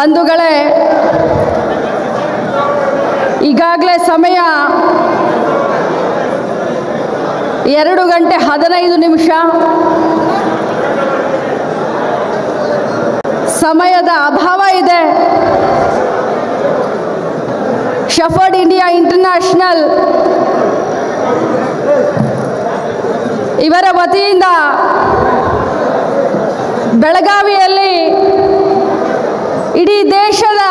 ಬಂಧುಗಳೇ ಈಗಾಗಲೇ ಸಮಯ ಎರಡು ಗಂಟೆ ಹದಿನೈದು ನಿಮಿಷ ಸಮಯದ ಅಭಾವ ಇದೆ ಶಫರ್ಡ್ ಇಂಡಿಯಾ ಇಂಟರ್ನ್ಯಾಷನಲ್ ಇವರ ವತಿಯಿಂದ ಬೆಳಗಾವಿಯಲ್ಲಿ ಇಡೀ ದೇಶದ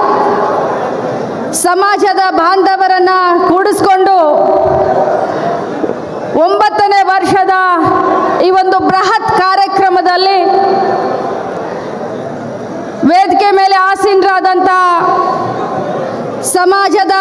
ಸಮಾಜದ ಬಾಂಧವರನ್ನ ಕೂಡಿಸ್ಕೊಂಡು ಒಂಬತ್ತನೇ ವರ್ಷದ ಈ ಒಂದು ಬೃಹತ್ ಕಾರ್ಯಕ್ರಮದಲ್ಲಿ ವೇದಿಕೆ ಮೇಲೆ ಆಸೀನರಾದಂಥ ಸಮಾಜದ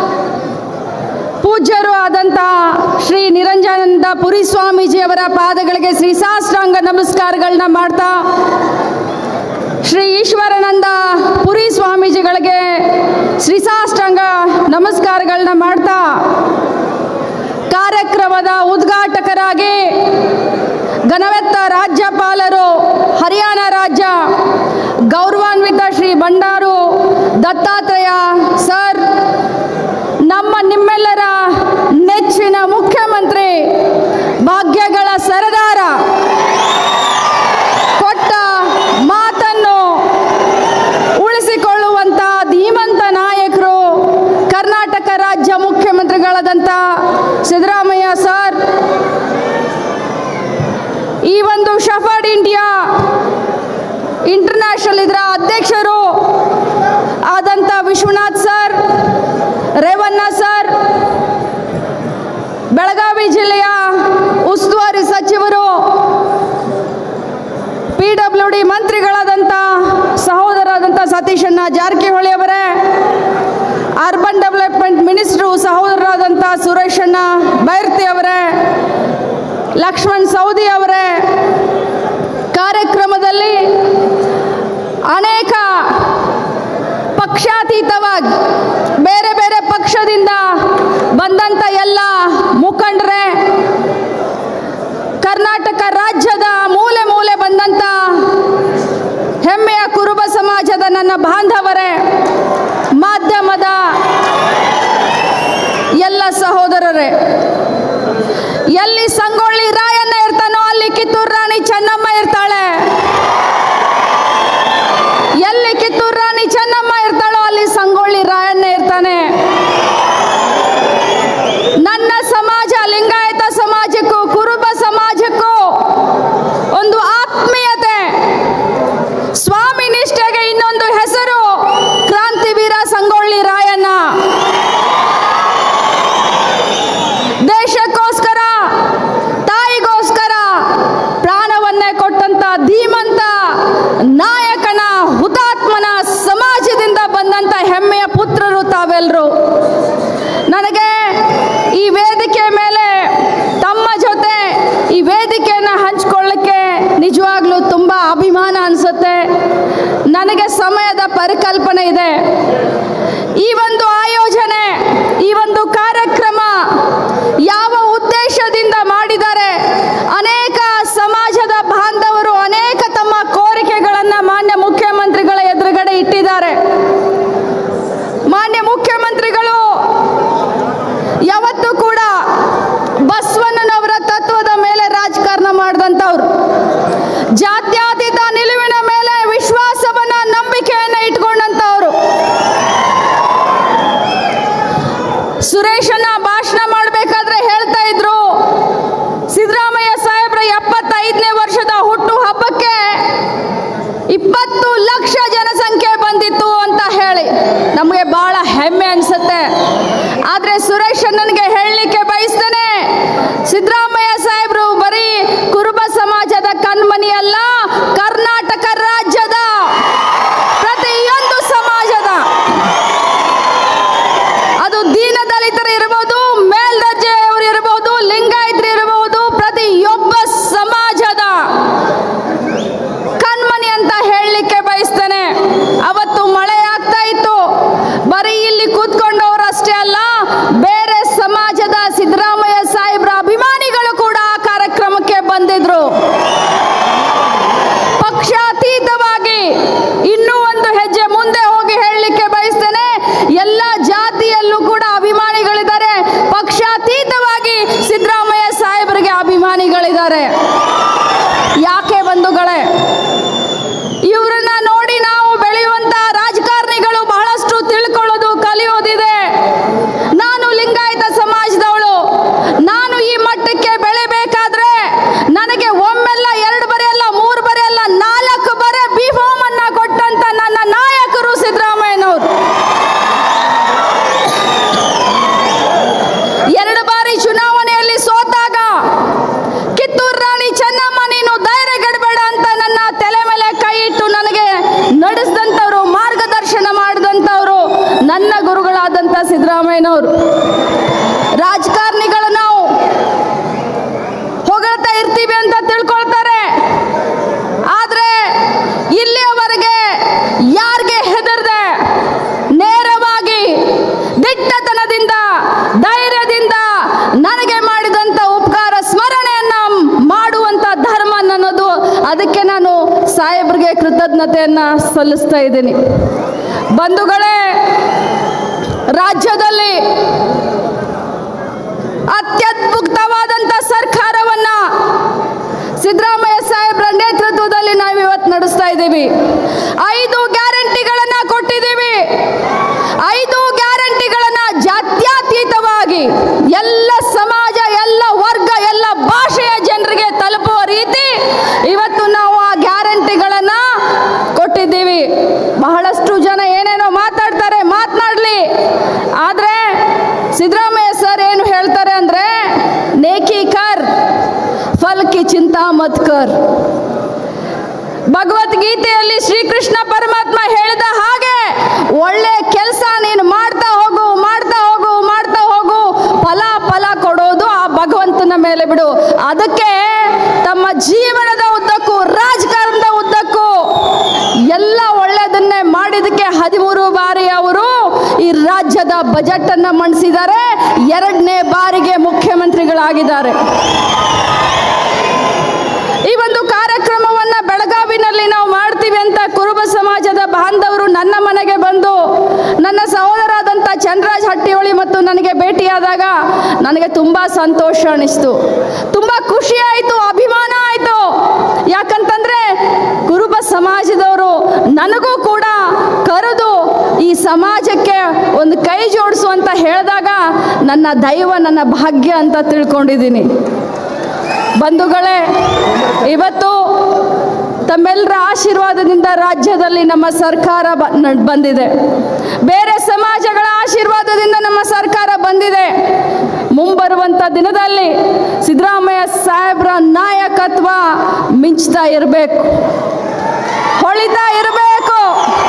ಪೂಜ್ಯರು ಆದಂಥ ಶ್ರೀ ನಿರಂಜನಾನಂದ ಪುರಿ ಸ್ವಾಮೀಜಿಯವರ ಪಾದಗಳಿಗೆ ಶ್ರೀ ಸಾಷ್ಟಾಂಗ ನಮಸ್ಕಾರಗಳನ್ನ ಮಾಡ್ತಾ ಶ್ರೀ ಈಶ್ವರಾನಂದ ಪುರಿ ಸ್ವಾಮೀಜಿಗಳಿಗೆ ಶ್ರೀ ಸಾಷ್ಟಾಂಗ ನಮಸ್ಕಾರಗಳನ್ನ ಮಾಡ್ತಾ ಕಾರ್ಯಕ್ರಮದ ಉದ್ಘಾಟಕರಾಗಿ ಘನವೆತ್ತ ರಾಜ್ಯಪಾಲರು ಹರಿಯಾಣ ರಾಜ್ಯ ಗೌರವಾನ್ವಿತ ಶ್ರೀ ಬಂಡಾರು ದತ್ತಾತ್ರೇಯ ಸರ್ ನಮ್ಮ ನಿಮ್ಮೆಲ್ಲರ ನೆಚ್ಚಿನ ಮುಖ್ಯಮಂತ್ರಿ ಭಾಗ್ಯಗಳ ಸರದಾರ ಕೊಟ್ಟ ಮಾತನ್ನು ಉಳಿಸಿಕೊಳ್ಳುವಂಥ ಧೀಮಂತ ನಾಯಕರು ಕರ್ನಾಟಕ ರಾಜ್ಯ ಮುಖ್ಯಮಂತ್ರಿಗಳಾದಂಥ ಸಿದ್ದರಾಮಯ್ಯ ಸರ್ ಈ ಒಂದು ಶಫರ್ಡ್ ಇಂಡಿಯಾ ಇಂಟರ್ನ್ಯಾಷನಲ್ ಇದರ ಅಧ್ಯಕ್ಷರು ಆದಂಥ ವಿಶ್ವನಾಥ್ ಸರ್ ರೇವಣ್ಣ ಸರ್ ಬೆಳಗಾವಿ ಜಿಲ್ಲೆಯ ಉಸ್ತುವಾರಿ ಸಚಿವರು ಪಿ ಡಬ್ಲ್ಯೂ ಡಿ ಮಂತ್ರಿಗಳಾದಂಥ ಸಹೋದರಾದಂಥ ಸತೀಶಣ್ಣ ಜಾರಕಿಹೊಳಿ ಅವರೇ ಅರ್ಬನ್ ಡೆವಲಪ್ಮೆಂಟ್ ಮಿನಿಸ್ಟ್ರು ಸಹೋದರರಾದಂಥ ಸುರೇಶಣ್ಣ ಬೈರ್ತಿ ಅವರೇ ಲಕ್ಷ್ಮಣ್ ಸೌದಿ ಅವರೇ ಕಾರ್ಯಕ್ರಮದಲ್ಲಿ ಅನೇಕ ಪಕ್ಷಾತೀತವಾಗಿ ಬೇರೆ ಬೇರೆ ಪಕ್ಷದಿಂದ ಬಂದಂಥ ಎಲ್ಲ ಮುಖಂಡರೇ ಕರ್ನಾಟಕ ರಾಜ್ಯದ ಮೂಲೆ ಮೂಲೆ ಬಂದಂಥ ಹೆಮ್ಮೆಯ ಕುರುಬ ಸಮಾಜದ ನನ್ನ ಬಾಂಧವರೇ ಮಾಧ್ಯಮದ ಎಲ್ಲ ಸಹೋದರರೇ ಎಲ್ಲಿ ಸಂಗೊಳ್ಳಿ ರಾಯಣ್ಣ ಇರ್ತಾನೋ ಅಲ್ಲಿ ಕಿತ್ತೂರು ರಾಣಿ ಚೆನ್ನಮ್ಮ ಇರ್ತಾಳೆ ಎಲ್ಲಿ ಕಿತ್ತೂರು ರಾಣಿ ಚೆನ್ನಮ್ಮ ಇರ್ತಾಳೋ ಅಲ್ಲಿ ಸಂಗೊಳ್ಳಿ ರಾಯಣ್ಣ ಇರ್ತಾನೆ ನನ್ನ ಸಮಾಜ ಲಿಂಗಾಯತ ಸಮಾಜಕ್ಕೂ ಕುರುಬ ಸಮಾಜಕ್ಕೂ ಒಂದು ಆತ್ಮೀಯತೆ ಸ್ವಾಮಿ ನಿಷ್ಠೆಗೆ ಇನ್ನೊಂದು ಹೆಸರು ಕ್ರಾಂತಿವೀರ ಸಂಗೊಳ್ಳಿ ರಾಯಣ್ಣ ದೇಶಕ್ಕೋಸ್ಕರ ತಾಯಿಗೋಸ್ಕರ ಪ್ರಾಣವನ್ನೇ ಕೊಟ್ಟಂತ ಧೀಮಂತ ನಾಯಕನ ಹುತಾತ್ಮನ ಸಮಾಜದಿಂದ ಬಂದಂತ ಹೆಮ್ಮೆಯ ಪುತ್ರರು ತಾವೆಲ್ಲರೂ ನನಗೆ ಈ ವೇದಿಕೆ ಮೇಲೆ ತಮ್ಮ ಜೊತೆ ಈ ವೇದಿಕೆಯನ್ನು ಹಂಚ್ಕೊಳ್ಳಕ್ಕೆ ನಿಜವಾಗ್ಲೂ ತುಂಬ ಅಭಿಮಾನ ಅನಿಸುತ್ತೆ ನನಗೆ ಸಮಯದ ಪರಿಕಲ್ಪನೆ ಇದೆ ಈ ಒಂದು ಆಯೋಜನೆ ಈ ಒಂದು ಕಾರ್ಯಕ್ರಮ ಯಾವ ಉದ್ದೇಶದಿಂದ ಮಾಡಿದ್ದಾರೆ ಅನೇಕ ಸಮಾಜದ ಬಾಂಧವರು ಅನೇಕ ತಮ್ಮ ಕೋರಿಕೆಗಳನ್ನು ಮಾನ್ಯ ಮುಖ್ಯಮಂತ್ರಿಗಳ ಎದುರುಗಡೆ ಇಟ್ಟಿದ್ದಾರೆ ಮಾನ್ಯ ಮುಖ್ಯಮಂತ್ರಿಗಳು ಯಾವತ್ತೂ ಕೂಡ ಬಸವಣ್ಣನವರ ತತ್ವದ ಮೇಲೆ ರಾಜಕಾರಣ ಮಾಡಿದಂಥವ್ರು ಜಾತ್ಯತೀತ ನಿಲುವಿನ ಮೇಲೆ ವಿಶ್ವಾಸವನ್ನ ನಂಬಿಕೆಯನ್ನ ಇಟ್ಕೊಂಡಂಥವ್ರು ಸುರೇಶನ ಭಾಷಣ ಮಾಡಬೇಕಾದ್ರೆ ಹೇಳ್ತಾ ಇದ್ರು ಸಿದ್ದರಾಮಯ್ಯ ಸಾಹೇಬ್ರ ಎಪ್ಪತ್ತೈದನೇ ವರ್ಷದ ಹುಟ್ಟು ಹಬ್ಬಕ್ಕೆ ಇಪ್ಪತ್ತು ಲಕ್ಷ ಜನಸಂಖ್ಯೆ ಬಂದಿತ್ತು ಅಂತ ಹೇಳಿ ನಮಗೆ ಬಹಳ ಹೆಮ್ಮೆ ಅನ್ಸುತ್ತೆ ಆದ್ರೆ ಸುರೇಶ್ ನನಗೆ ಹೇಳಲಿಕ್ಕೆ ಬಯಸ್ತೇನೆ ಸಿದ್ದರಾಮಯ್ಯ ಸಾಹೇಬ್ರು ಬರೀ ಕುರುಬ ಸಮಾಜದ ಕಣ್ಮನಿ ಅಲ್ಲ ಕರ್ನಾಟಕ ರಾಜ್ಯದ ಪ್ರತಿಯೊಂದು ಸಮಾಜದ ಅದು ದೀನ ದಲಿತರು ಇರಬಹುದು ಮೇಲ್ದರ್ಜೆಯವರು ಇರಬಹುದು ಲಿಂಗಾಯತರು ಇರಬಹುದು ಪ್ರತಿಯೊಬ್ಬ ಸಮಾಜದ ಕಣ್ಮನಿ ಅಂತ ಹೇಳಲಿಕ್ಕೆ ಬಯಸ್ತೇನೆ ಅವತ್ತು ಮಳೆ ಆಗ್ತಾ ಇತ್ತು ಬರೀ ಇಲ್ಲಿ ಕೂತ್ಕೊಂಡವರು ಅಷ್ಟೇ ಅಲ್ಲ ಬೇರೆ ಸಮಾಜದ ಸಿದ್ದರಾಮಯ್ಯ ಸಾಹೇಬ್ರ ಅಭಿಮಾನಿಗಳು ಕೂಡ ಆ ಕಾರ್ಯಕ್ರಮಕ್ಕೆ ಬಂದಿದ್ರು ಪಕ್ಷಾತೀತವಾಗಿ ಇನ್ನೂ ಒಂದು ಹೆಜ್ಜೆ ಮುಂದೆ ಯಾಕೆ ಬಂಧುಗಳೇ ಇವರನ್ನ ನೋಡಿ ನಾವು ಬೆಳೆಯುವಂತ ರಾಜಕಾರಣಿಗಳು ಬಹಳಷ್ಟು ತಿಳ್ಕೊಳ್ಳೋದು ಕಲಿಯೋದಿದೆ ನಾನು ಲಿಂಗಾಯತ ಸಮಾಜದವಳು ನಾನು ಈ ಮಟ್ಟಕ್ಕೆ ಬೆಳೆಬೇಕಾದ್ರೆ ನನಗೆ ಒಮ್ಮೆಲ್ಲ ಎರಡು ಬರೆ ಅಲ್ಲ ಮೂರು ಬರೆ ಅಲ್ಲ ನಾಲ್ಕು ಬರೆ ಬಿ ಫಾರ್ಮ್ ಅನ್ನ ಕೊಟ್ಟಂತ ನನ್ನ ನಾಯಕರು ಸಿದ್ದರಾಮಯ್ಯನವರು ಎರಡು ಬಾರಿ ಚುನಾವಣೆಯಲ್ಲಿ ಸೋತಾಗ ಕಿತ್ತೂರು ರಾಣಿ ಚೆನ್ನಮ್ಮ ನೀನು ಧೈರ್ಯಗೆಡಬೇಡ ಅಂತ ನನ್ನ ತಲೆ ಮೇಲೆ ಕೈ ಇಟ್ಟು ನನಗೆ ನಡೆಸಿದಂಥವ್ರು ಮಾರ್ಗದರ್ಶನ ಮಾಡಿದಂಥವ್ರು ನನ್ನ ಗುರುಗಳಾದಂಥ ಸಿದ್ದರಾಮಯ್ಯನವರು ರಾಜಕಾರಣಿಗಳು ನಾವು ಹೊಗಳ್ತಾ ಇರ್ತೀವಿ ಅಂತ ತಿಳ್ಕೊಳ್ತಾರೆ ಆದ್ರೆ ಇಲ್ಲಿಯವರೆಗೆ ಯಾರಿಗೆ ಹೆದರ್ದೆ ನೇರವಾಗಿ ದಿಟ್ಟತನದಿಂದ ಧೈರ್ಯದಿಂದ ನನಗೆ ಮಾಡಿದಂಥ ಉಪಕಾರ ಸ್ಮರಣೆಯನ್ನ ಮಾಡುವಂತ ಧರ್ಮ ನನ್ನದು ಅದಕ್ಕೆ ನಾನು ಸಾಹೇಬ್ರಿಗೆ ಕೃತಜ್ಞತೆಯನ್ನ ಸಲ್ಲಿಸ್ತಾ ಇದ್ದೀನಿ ಬಂಧುಗಳೇ ರಾಜ್ಯದಲ್ಲಿ ಅತ್ಯದ್ಭುತವಾದಂಥ ಸರ್ಕಾರವನ್ನ ಸಿದ್ದರಾಮಯ್ಯ ಸಾಹೇಬ್ರ ನೇತೃತ್ವದಲ್ಲಿ ನಾವು ಇವತ್ತು ನಡೆಸ್ತಾ ಇದ್ದೀವಿ ಐದು ಗ್ಯಾರಂಟಿಗಳನ್ನ ಕೊಟ್ಟಿದ್ದೀವಿ ಐದು ಗ್ಯಾರಂಟಿಗಳನ್ನ ಜಾತ್ಯತೀತವಾಗಿ ಎಲ್ಲ ಸಮಾಜ ಎಲ್ಲ ವರ್ಗ ಎಲ್ಲ ಭಾಷೆಯ ಜನರಿಗೆ ತಲುಪುವ ರೀತಿ ಇವತ್ತು ನಾವು ಆ ಗ್ಯಾರಂಟಿಗಳನ್ನ ಕೊಟ್ಟಿದ್ದೀವಿ ಬಹಳಷ್ಟು ಜನ ಏನೇನೋ ಮಾತಾಡ್ತಾರೆ ಮಾತನಾಡ್ಲಿ ಆದ್ರೆ ಸಿದ್ದರಾಮಯ್ಯ ಸರ್ ಏನು ಹೇಳ್ತಾರೆ ಅಂದ್ರೆ ನೇಕಿ ಕರ್ ಫಲ್ ಕಿ ಚಿಂತಾ ಮತ್ ಕರ್ ಭಗವದ್ಗೀತೆಯಲ್ಲಿ ಶ್ರೀಕೃಷ್ಣ ಪರಮಾತ್ಮ ಹೇಳಿದ ಹಾಗೆ ಒಳ್ಳೆ ಕೆಲಸ ನೀನು ಮಾಡ್ತಾ ಹೋಗು ಮಾಡ್ತಾ ಹೋಗು ಮಾಡ್ತಾ ಹೋಗು ಫಲ ಫಲ ಕೊಡೋದು ಆ ಭಗವಂತನ ಮೇಲೆ ಬಿಡು ಅದಕ್ಕೆ ತಮ್ಮ ಜೀವನದ ಉದ್ದಕ್ಕೂ ರಾಜಕಾರಣದ ಉದ್ದಕ್ಕೂ ಎಲ್ಲ ಒಳ್ಳೆಯದನ್ನೇ ಮಾಡಿದಕ್ಕೆ ಹದಿಮೂರು ಬಾರಿ ಅವರು ಈ ರಾಜ್ಯದ ಬಜೆಟ್ ಅನ್ನ ಮಂಡಿಸಿದ್ದಾರೆ ಎರಡನೇ ಬಾರಿಗೆ ಮುಖ್ಯಮಂತ್ರಿಗಳಾಗಿದ್ದಾರೆ ಈ ಒಂದು ಕಾರ್ಯಕ್ರಮವನ್ನ ಬೆಳಗಾವಿನಲ್ಲಿ ನಾವು ಮಾಡ್ತೀವಿ ಅಂತ ಕುರುಬ ಸಮಾಜದ ಬಾಂಧವರು ನನ್ನ ಮನೆಗೆ ಬಂದು ನನ್ನ ಸಹೋದರಾದಂಥ ಚಂದ್ರರಾಜ್ ಹಟ್ಟಿಹೊಳಿ ಮತ್ತು ನನಗೆ ಭೇಟಿಯಾದಾಗ ನನಗೆ ತುಂಬ ಸಂತೋಷ ಅನಿಸ್ತು ತುಂಬ ಖುಷಿ ಆಯಿತು ಅಭಿಮಾನ ಆಯಿತು ಯಾಕಂತಂದ್ರೆ ಕುರುಬ ಸಮಾಜದವರು ನನಗೂ ಕೂಡ ಕರೆದು ಈ ಸಮಾಜಕ್ಕೆ ಒಂದು ಕೈ ಜೋಡಿಸು ಅಂತ ಹೇಳಿದಾಗ ನನ್ನ ದೈವ ನನ್ನ ಭಾಗ್ಯ ಅಂತ ತಿಳ್ಕೊಂಡಿದ್ದೀನಿ ಬಂಧುಗಳೇ ಇವತ್ತು ತಮ್ಮೆಲ್ಲರ ಆಶೀರ್ವಾದದಿಂದ ರಾಜ್ಯದಲ್ಲಿ ನಮ್ಮ ಸರ್ಕಾರ ಬ- ನ- ಬಂದಿದೆ ಬೇರೆ ಸಮಾಜಗಳ ಆಶೀರ್ವಾದದಿಂದ ನಮ್ಮ ಸರ್ಕಾರ ಬಂದಿದೆ ಮುಂಬರುವಂಥ ದಿನದಲ್ಲಿ ಸಿದ್ದರಾಮಯ್ಯ ಸಾಹೇಬ್ರ ನಾಯಕತ್ವ ಮಿಂಚ್ತಾ ಇರಬೇಕು ಹೊಳಿತಾ ಇರಬೇಕು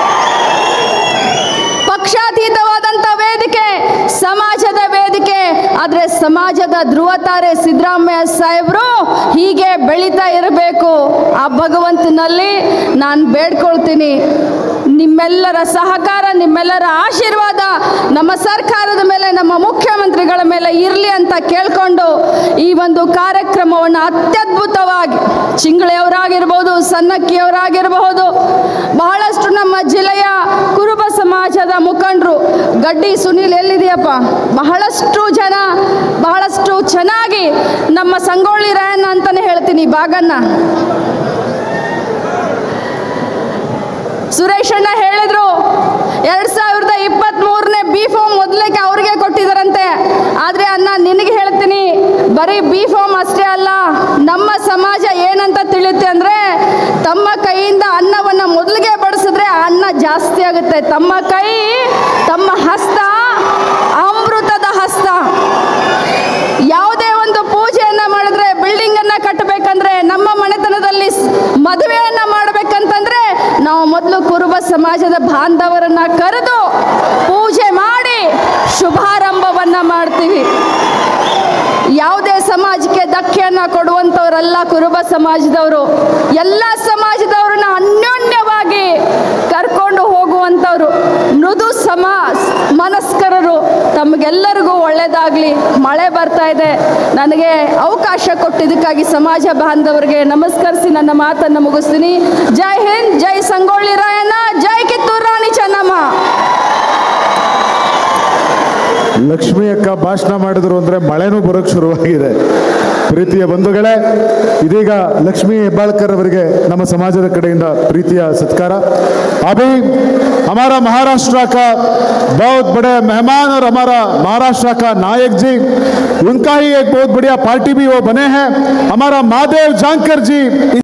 ಪಕ್ಷಾತೀತವಾದಂಥ ವೇದಿಕೆ ಸಮಾಜದ ವೇದಿಕೆ ಆದರೆ ಸಮಾಜದ ಧ್ರುವತಾರೆ ಸಿದ್ದರಾಮಯ್ಯ ಸಾಹೇಬರು ಹೀಗೆ ಬೆಳೀತಾ ಇರಬೇಕು ಆ ಭಗವಂತನಲ್ಲಿ ನಾನು ಬೇಡ್ಕೊಳ್ತೀನಿ ನಿಮ್ಮೆಲ್ಲರ ಸಹಕಾರ ನಿಮ್ಮೆಲ್ಲರ ಆಶೀರ್ವಾದ ನಮ್ಮ ಸರ್ಕಾರದ ಮೇಲೆ ನಮ್ಮ ಮುಖ್ಯಮಂತ್ರಿಗಳ ಮೇಲೆ ಇರಲಿ ಅಂತ ಕೇಳ್ಕೊಂಡು ಈ ಒಂದು ಕಾರ್ಯಕ್ರಮವನ್ನು ಅತ್ಯದ್ಭುತವಾಗಿ ಚಿಂಗಳೆಯವರಾಗಿರ್ಬೋದು ಸನ್ನಕ್ಕಿಯವರಾಗಿರಬಹುದು ಬಹಳಷ್ಟು ನಮ್ಮ ಜಿಲ್ಲೆಯ ಕುರುಬ ಸಮಾಜದ ಮುಖಂಡರು ಗಡ್ಡಿ ಸುನೀಲ್ ಎಲ್ಲಿದೆಯಪ್ಪ ಬಹಳಷ್ಟು ಜನ ಬಹಳಷ್ಟು ಚೆನ್ನಾಗಿ ನಮ್ಮ ಸಂಗೊಳ್ಳಿ ರಾಯಣ್ಣ ಅಂತಾನೆ ಹೇಳ್ತೀನಿ ಬಾಗನ್ನ ಸುರೇಶ್ ಅಣ್ಣ ಹೇಳಿದ್ರು ಎರಡ್ ಸಾವಿರದ ಇಪ್ಪತ್ತ್ ಮೂರನೇ ಬಿ ಫಾರ್ಮ್ ಮೊದಲಕ್ಕೆ ಅವ್ರಿಗೆ ಕೊಟ್ಟಿದ್ದಾರಂತೆ ಆದ್ರೆ ಅಣ್ಣ ನಿನಗೆ ಹೇಳ್ತೀನಿ ಬರೀ ಬಿ ಫಾರ್ಮ್ ಅಷ್ಟೇ ಅಲ್ಲ ನಮ್ಮ ಸಮಾಜ ಏನಂತ ತಿಳಿಯುತ್ತೆ ಅಂದ್ರೆ ತಮ್ಮ ಕೈಯಿಂದ ಅನ್ನವನ್ನ ಮೊದಲಿಗೆ ಬಡಿಸಿದ್ರೆ ಅನ್ನ ಜಾಸ್ತಿ ಆಗುತ್ತೆ ತಮ್ಮ ಕೈ ತಮ್ಮ ಹಸ್ತ ಅಮೃತದ ಹಸ್ತ ಯಾವುದೇ ಒಂದು ಪೂಜೆಯನ್ನ ಮಾಡಿದ್ರೆ ಬಿಲ್ಡಿಂಗ್ ಅನ್ನ ಕಟ್ಟಬೇಕಂದ್ರೆ ನಮ್ಮ ಮನೆತನದಲ್ಲಿ ಸ್- ಮದುವೆಯನ್ನ ಮಾಡಬೇಕಂತಂದ್ರೆ ನಾವು ಮೊದಲು ಕುರುಬ ಸಮಾಜದ ಬಾಂಧವರನ್ನ ಕರೆದು ಪೂಜೆ ಮಾಡಿ ಶುಭಾರಂಭವನ್ನ ಮಾಡ್ತೀವಿ ಯಾವುದೇ ಸಮಾಜಕ್ಕೆ ಧಕ್ಕೆಯನ್ನ ಕೊಡುವಂಥವರಲ್ಲ ಕುರುಬ ಸಮಾಜದವರು ಎಲ್ಲ ಸಮಾಜದವ್ರನ್ನ ಅನ್ಯೋನ್ಯವಾಗಿ ಕರ್ಕೊಂಡು ಹೋಗುವಂಥವ್ರು ಮೃದು ಸಮಾ ಮನಸ್ಕರರು ತಮಗೆಲ್ಲರಿಗೂ ಒಳ್ಳೆಯದಾಗಲಿ ಮಳೆ ಬರ್ತಾ ಇದೆ ನನಗೆ ಅವಕಾಶ ಕೊಟ್ಟಿದ್ದಕ್ಕಾಗಿ ಸಮಾಜ ಬಾಂಧವರಿಗೆ ನಮಸ್ಕರಿಸಿ ನನ್ನ ಮಾತನ್ನು ಮುಗಿಸ್ತೀನಿ ಜೈ ಹಿಂದ್ ಜೈ ಸಂಗೊಳ್ಳಿ ರಾಯಣ್ಣ ಜೈ ಕಿತ್ತೂರು ರಾಣಿ ಚೆನ್ನಮ್ಮ ಲಕ್ಷ್ಮಿ ಅಕ್ಕ ಭಾಷಣ ಮಾಡಿದ್ರು ಅಂದ್ರೆ ಮಳೆನೂ ಬರೋಕ್ ಶುರುವಾಗಿದೆ ಪ್ರೀತಿಯ ಬಂಧುಗಳೇ ಇದೀಗ ಲಕ್ಷ್ಮಿ ಹೆಬ್ಬಾಳ್ಕರ್ ಅವರಿಗೆ ನಮ್ಮ ಸಮಾಜದ ಕಡೆಯಿಂದ ಪ್ರೀತಿಯ ಸತ್ಕಾರ ಅಭಿ हमारा महाराष्ट्र का बहुत बड़े मेहमान और हमारा महाराष्ट्र का नायक जी उनका ही एक बहुत बढ़िया पार्टी भी वो बने हैं हमारा महादेव जानकर जी